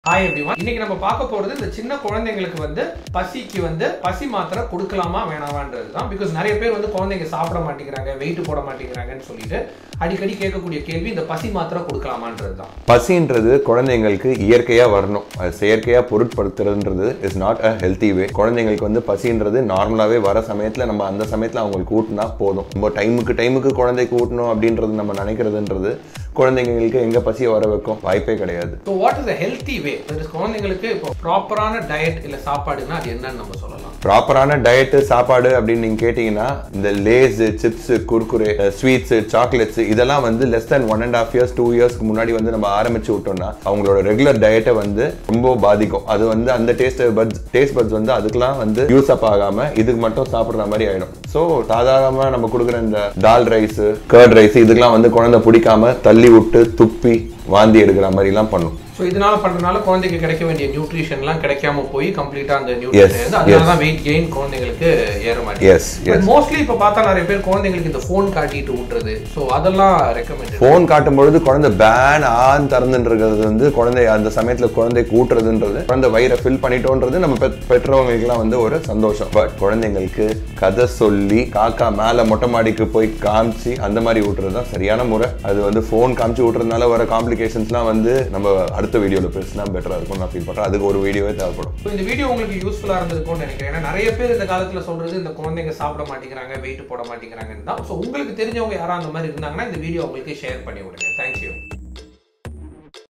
Hi everyone இன்னைக்கு நம்ம பார்க்க போறது இந்த சின்ன குழந்தைங்களுக்கு வந்து பசிக்கு வந்து பசி மாத்திரை கொடுக்கலாமா வேணாமான்றது தான் பிகாஸ் நிறைய பேர் வந்து குழந்தைங்க சாப்பிட மாட்டேங்கிறாங்க வெயிட் போட மாட்டேங்கிறாங்கன்னு சொல்லிட்டு அடிக்கடி கேட்கக்கூடிய கேள்வி இந்த பசி மாத்திரை கொடுக்கலாமான்றது தான் பசின்றது குழந்தைங்களுக்கு இயற்கையா வரணும் அது செயற்கையா பொருட்படுத்துறதுன்றது is not a healthy way குழந்தைங்களுக்கு வந்து பசின்றது நார்மலாவே வர சமயத்துல நம்ம அந்த சமயத்துல அவங்களுக்கு ஊட்டினா போதும் நம்ம டைமுக்கு டைமுக்கு குழந்தைக்கு ஊட்டணும் அப்படின்றது நம்ம நினைக்கிறதுன்றது குழந்தைங்களுக்கு எங்க பசியை வர வைக்கும் வாய்ப்பே கிடையாது so what is a healthy way குழந்தைங்களுக்கு இப்போ ப்ராப்பரான டயட் இல்லை சாப்பாடுன்னா அது என்னன்னு நம்ம சொல்லலாம் ப்ராப்பரான டயட்டு சாப்பாடு அப்படின்னு நீங்க கேட்டீங்கன்னா இந்த Lays chips Kurkure sweets chocolates இதெல்லாம் வந்து less than one and half years two இயர்ஸ்க்கு முன்னாடி வந்து நம்ம ஆரம்பிச்சு விட்டோம்னா அவங்களோட ரெகுலர் டயட்டை வந்து ரொம்ப பாதிக்கும் அது வந்து அந்த டேஸ்ட் பட்ஸ் டேஸ்ட் பட்ஸ் வந்து அதுக்கெல்லாம் வந்து யூஸ் அப் ஆகாம இதுக்கு மட்டும் சாப்பிடுற மாதிரி ஆயிடும் ஸோ சாதாரணமா நம்ம கொடுக்குற இந்த தால் ரைஸ் கர்ட் ரைஸ் இதுக்கெல்லாம் வந்து குழந்தை பிடிக்காம தள்ளி விட்டு துப்பி வாந்தி எடுக்கிற மாதிரி எல்லாம் பண்ணும் ஸோ இதனால பண்றதுனால குழந்தைக்கு கிடைக்க வேண்டிய நியூட்ரிஷன்லாம் கிடைக்காம போய் கம்ப்ளீட்டா அந்த Yes, நியூட்ரிஷன் அதனால yes. தான் வெயிட் கெயின் குழந்தைங்களுக்கு ஏற மாட்டேங்குது எஸ் எஸ் மோஸ்ட்லி இப்போ பார்த்தா நிறைய பேர் குழந்தைங்களுக்கு இந்த ஃபோன் காட்டிட்டு விட்டுறது ஸோ அதெல்லாம் ரெக்கமெண்ட் ஃபோன் காட்டும் பொழுது குழந்தை பேன் ஆன் திறந்துன்றது வந்து குழந்தை அந்த சமயத்துல குழந்தை கூட்டுறதுன்றது குழந்தை வயிறை ஃபில் பண்ணிட்டோன்றது நம்ம பெத் பெற்றவங்களுக்குலாம் வந்து ஒரு சந்தோஷம் பட் குழந்தைங்களுக்கு கதை சொல்லி காக்கா மேல மொட்டை மாடிக்கு போய் காமிச்சு அந்த மாதிரி ஊட்டுறது தான் சரியான முறை அது வந்து ஃபோன் காமிச்சு ஊட்டுறதுனால வர காம்ப்ளிகேஷன்ஸ்லாம் வந்து நம்ம அடுத்த வீடியோவில் பேசினா பெட்டரா இருக்கும் நான் ஃபீல் பண்றேன் அதுக்கு ஒரு வீடியோவே தேவைப்படும் ஸோ இந்த வீடியோ உங்களுக்கு யூஸ்ஃபுல்லாக இருந்திருக்கும்னு நினைக்கிறேன் ஏன்னா நிறைய பேர் இந்த காலத்தில் சொல்றது இந்த குழந்தைங்க சாப்பிட மாட்டேங்கிறாங்க வெயிட் போட மாட்டேங்கிறாங்கன்னு தான் ஸோ உங்களுக்கு தெரிஞ்சவங்க யாராவது அந்த மாதிரி இருந்தாங்கன்னா இந்த வீடியோ உங்களுக்கு ஷேர் பண்ணி விடுங்க தேங்க்யூ